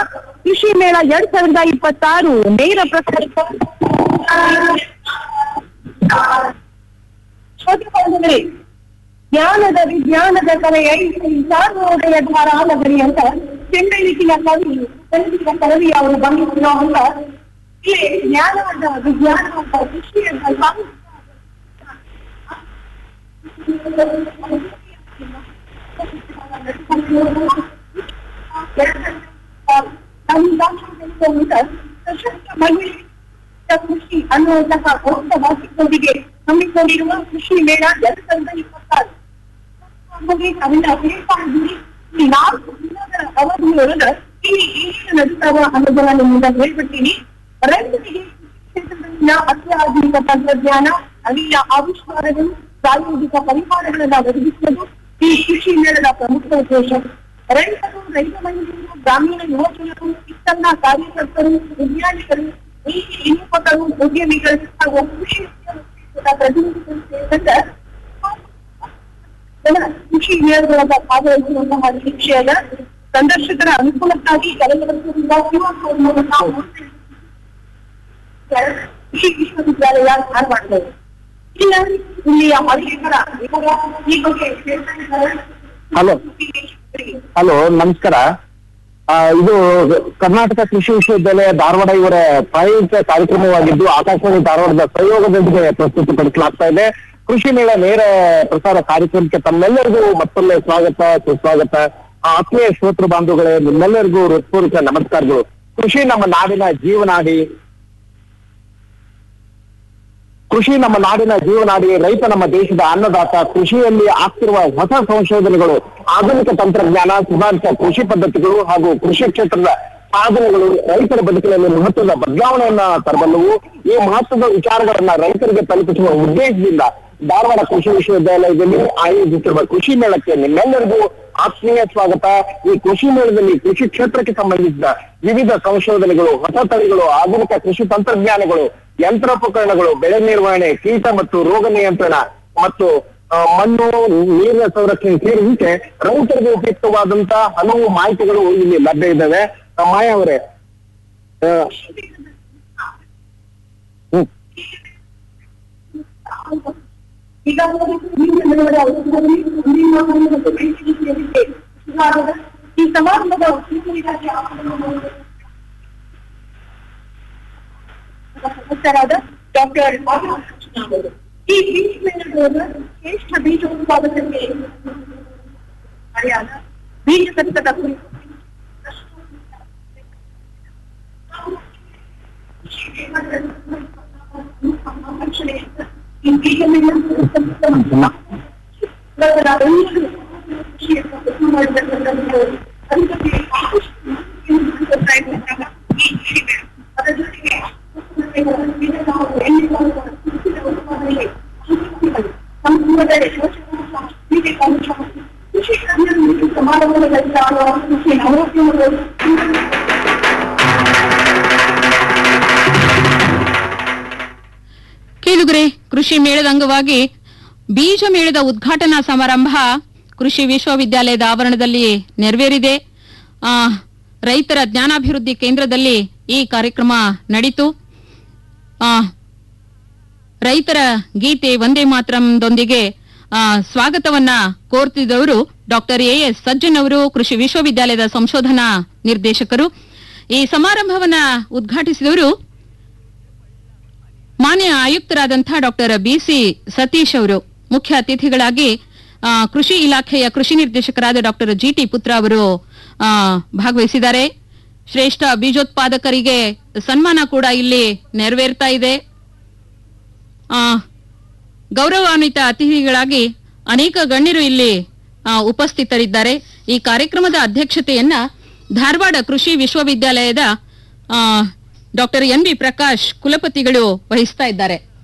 ಕೃಷಿ ಮೇಳ ಎರಡ್ ಸಾವಿರದ ಇಪ್ಪತ್ತಾರು ನೇರ ಪ್ರಸಾರ ಶ್ರೋತೃಬಂಧುಗಳೇ, ಜ್ಞಾನದ ವಿಜ್ಞಾನದ ಕಲೆಯಡಿ ಸಾರ್ವೋದಯ ಧಾರಾಲಗರಿ ಅಂತ ಚೆಂಡಳಿಕಿನ ಕವಿ ಕಲಿಸಿದ ಕವಿ ಅವರು ಬಂದಿರೋ ಅಂತ ಇಲ್ಲಿ ಜ್ಞಾನದ ವಿಜ್ಞಾನದ ಕೃಷಿಯನ್ನ ಸಾಧಿಸಿದ ಸಶಕ್ತ ಮಹಿಳೆ ಕೃಷಿ ಅನ್ನುವಂತಹ ಹೊಸ ವಾಕ್ಯದೊಂದಿಗೆ ಹಮ್ಮಿಕೊಂಡಿರುವ ಕೃಷಿ ಮೇಳ ಎರಡ್ ಸಾವಿರದ ಇಪ್ಪತ್ತಾರು ನಮಗೆ ಅದನ್ನ ಹೇಳ್ತಾ ಇದ್ದೀವಿ ಈ ನಾಲ್ಕು ದಿನಗಳ ಅವಧಿಯೊಳಗ ಈ ಏನೇನು ನಡೀತಾವ ಅನ್ನೋದನ್ನ ನಿಮ್ಮಿಂದ ಹೇಳ್ಬಿಡ್ತೀನಿ ರೈತರಿಗೆ ಕೃಷಿ ಕ್ಷೇತ್ರದಲ್ಲಿನ ಅತ್ಯಾಧುನಿಕ ತಂತ್ರಜ್ಞಾನ ಅಲ್ಲಿನ ಆವಿಷ್ಕಾರಗಳು ಪ್ರಾಯೋಗಿಕ ಪರಿಹಾರಗಳನ್ನ ಒದಗಿಸುವುದು ಈ ಕೃಷಿ ಮೇಳದ ಪ್ರಮುಖ ಉದ್ದೇಶ ರೈತರು ರೈತ ಮಹಿಳೆಯರು ಗ್ರಾಮೀಣ ಯುವಜನರು ಇಷ್ಟನ್ನ ಕಾರ್ಯಕರ್ತರು ವಿಜ್ಞಾನಿಗಳು ನೀತಿ ನಿರೂಪಕರು ಉದ್ಯಮಿಗಳು ಹಾಗೂ ಕೃಷಿ ಕ್ಷೇತ್ರದ ಪ್ರತಿನಿಧಿಗಳು ಸೇರಿದಂತೆ ಕೃಷಿ ಮೇಳಗಳನ್ನ ಭಾಗವಹಿಸುವಂತಹ ಶಿಕ್ಷೆಯನ್ನ ಸಂದರ್ಶಕರ ಅನುಕೂಲಕ್ಕಾಗಿ ಕಳೆದ ವರ್ಷದಿಂದ ಕ್ಯೂಆರ್ ಕೋಡ್ ಮೂಲಕ ಕೃಷಿ ವಿಶ್ವವಿದ್ಯಾಲಯ ಧಾರವಾಡದಲ್ಲಿ ಇಲ್ಲ ಇಲ್ಲಿಯ ಹಳ್ಳಿಕರ ಇವಾಗ ಈ ಬಗ್ಗೆ ಹೇಳ್ತಾ ಇದ್ದಾರೆ. ಹಲೋ ಹಲೋ ನಮಸ್ಕಾರ ಆ, ಇದು ಕರ್ನಾಟಕ ಕೃಷಿ ವಿಶ್ವವಿದ್ಯಾಲಯ ಧಾರವಾಡ ಇವರ ಪ್ರಾಯೋಗಿಕ ಕಾರ್ಯಕ್ರಮವಾಗಿದ್ದು ಆಕಾಶವಾಣಿ ಧಾರವಾಡದ ಸಹಯೋಗದೊಂದಿಗೆ ಪ್ರಸ್ತುತಪಡಿಸಲಾಗ್ತಾ ಇದೆ ಕೃಷಿ ಮೇಳ ನೇರ ಪ್ರಸಾರ ಕಾರ್ಯಕ್ರಮಕ್ಕೆ ತಮ್ಮೆಲ್ಲರಿಗೂ ಮತ್ತೊಮ್ಮೆ ಸ್ವಾಗತ ಸುಸ್ವಾಗತ ಆ, ಆತ್ಮೀಯ ಶ್ರೋತೃ ಬಾಂಧುಗಳೇ ನಿಮ್ಮೆಲ್ಲರಿಗೂ ಹೃತ್ಪೂರ್ವಕ ನಮಸ್ಕಾರಗಳು ಕೃಷಿ ನಮ್ಮ ನಾಡಿನ ಜೀವನಾಡಿ ಕೃಷಿ ನಮ್ಮ ನಾಡಿನ ಜೀವನಾಡಿ ರೈತ ನಮ್ಮ ದೇಶದ ಅನ್ನದಾತ ಕೃಷಿಯಲ್ಲಿ ಆಗ್ತಿರುವ ಹೊಸ ಸಂಶೋಧನೆಗಳು ಆಧುನಿಕ ತಂತ್ರಜ್ಞಾನ ಸುಧಾರಿತ ಕೃಷಿ ಪದ್ಧತಿಗಳು ಹಾಗೂ ಕೃಷಿ ಕ್ಷೇತ್ರದ ಸಾಧನೆಗಳು ರೈತರ ಬದುಕಿನಲ್ಲಿ ಮಹತ್ವದ ಬದಲಾವಣೆಯನ್ನ ತರಬಲ್ಲವು ಈ ಮಹತ್ವದ ವಿಚಾರಗಳನ್ನ ರೈತರಿಗೆ ತಲುಪಿಸುವ ಉದ್ದೇಶದಿಂದ ಧಾರವಾಡ ಕೃಷಿ ವಿಶ್ವವಿದ್ಯಾಲಯದಲ್ಲಿ ಆಯೋಜಿಸಿರುವ ಕೃಷಿ ಮೇಳಕ್ಕೆ ನಿಮ್ಮೆಲ್ಲರಿಗೂ ಆತ್ಮೀಯ ಸ್ವಾಗತ ಈ ಕೃಷಿ ಮೇಳದಲ್ಲಿ ಕೃಷಿ ಕ್ಷೇತ್ರಕ್ಕೆ ಸಂಬಂಧಿಸಿದ ವಿವಿಧ ಸಂಶೋಧನೆಗಳು ಹೊಸ ತಳಿಗಳು ಆಧುನಿಕ ಕೃಷಿ ತಂತ್ರಜ್ಞಾನಗಳು ಯಂತ್ರೋಪಕರಣಗಳು ಬೆಳೆ ನಿರ್ವಹಣೆ ಕೀಟ ಮತ್ತು ರೋಗ ನಿಯಂತ್ರಣ ಮತ್ತು ಆ, ಮಣ್ಣು ನೀರಿನ ಸಂರಕ್ಷಣೆ ಸೇರಿದಂತೆ ರೈತರಿಗೆ ಉಪಯುಕ್ತವಾದಂತ ಹಲವು ಮಾಹಿತಿಗಳು ಇಲ್ಲಿ ಲಭ್ಯ ಇದ್ದಾವೆ ಆ, ಮಾಯಾ ಅವರೇ ಆ, ಹ್ಮ್. ಈಗ ಈ ಸಮಾರಂಭದ ಉದ್ಯೋಗಿಗಾಗಿ ಸದಸ್ಯರಾದ ಡಾಕ್ಟರ್ ಅವರು ಈ ಬೀಜ ಮೇಳದೊಳಗ ಶ್ರೇಷ್ಠ ಬೀಜ ಉತ್ಪಾದಕರಿಗೆ ಮರ್ಯಾದ ಬೀಜ ತತ್ವದ ಕುರಿತು ಈ ಬೀಜ ಮೇಳ ಕೇಳುಗರೆ ಕೃಷಿ ಮೇಳದ ಅಂಗವಾಗಿ ಬೀಜ ಮೇಳದ ಉದ್ಘಾಟನಾ ಸಮಾರಂಭ ಕೃಷಿ ವಿಶ್ವವಿದ್ಯಾಲಯದ ಆವರಣದಲ್ಲಿ ನೆರವೇರಿದೆ ಆ, ರೈತರ ಜ್ಞಾನಾಭಿವೃದ್ಧಿ ಕೇಂದ್ರದಲ್ಲಿ ಈ ಕಾರ್ಯಕ್ರಮ ನಡೀತು ಆ, ರೈತರ ಗೀತೆ ವಂದೇ ಮಾತರಂದೊಂದಿಗೆ ಆ, ಸ್ವಾಗತವನ್ನ ಕೋರ್ತಿದ್ದವರು ಡಾಕ್ಟರ್ ಎ ಎಸ್ ಸಜ್ಜನ್ ಅವರು ಕೃಷಿ ವಿಶ್ವವಿದ್ಯಾಲಯದ ಸಂಶೋಧನಾ ನಿರ್ದೇಶಕರು ಈ ಸಮಾರಂಭವನ್ನ ಉದ್ಘಾಟಿಸಿದವರು ಮಾನ್ಯ ಆಯುಕ್ತರಾದಂತಹ ಡಾಕ್ಟರ್ ಬಿಸಿ ಸತೀಶ್ ಅವರು ಮುಖ್ಯ ಅತಿಥಿಗಳಾಗಿ ಆ, ಕೃಷಿ ಇಲಾಖೆಯ ಕೃಷಿ ನಿರ್ದೇಶಕರಾದ ಡಾಕ್ಟರ್ ಜಿಟಿ ಪುತ್ರ ಅವರು ಆ, ಭಾಗವಹಿಸಿದ್ದಾರೆ ಶ್ರೇಷ್ಠ ಬೀಜೋತ್ಪಾದಕರಿಗೆ ಸನ್ಮಾನ ಕೂಡ ಇಲ್ಲಿ ನೆರವೇರ್ತಾ ಇದೆ ಆ, ಗೌರವಾನ್ವಿತ ಅತಿಥಿಗಳಾಗಿ ಅನೇಕ ಗಣ್ಯರು ಇಲ್ಲಿ ಆ, ಉಪಸ್ಥಿತರಿದ್ದಾರೆ ಈ ಕಾರ್ಯಕ್ರಮದ ಅಧ್ಯಕ್ಷತೆಯನ್ನ ಧಾರವಾಡ ಕೃಷಿ ವಿಶ್ವವಿದ್ಯಾಲಯದ ಡಾಕ್ಟರ್ ಎನ್ ಬಿ ಪ್ರಕಾಶ್ ಕುಲಪತಿಗಳು ವಹಿಸ್ತಾ ಇದ್ದಾರೆ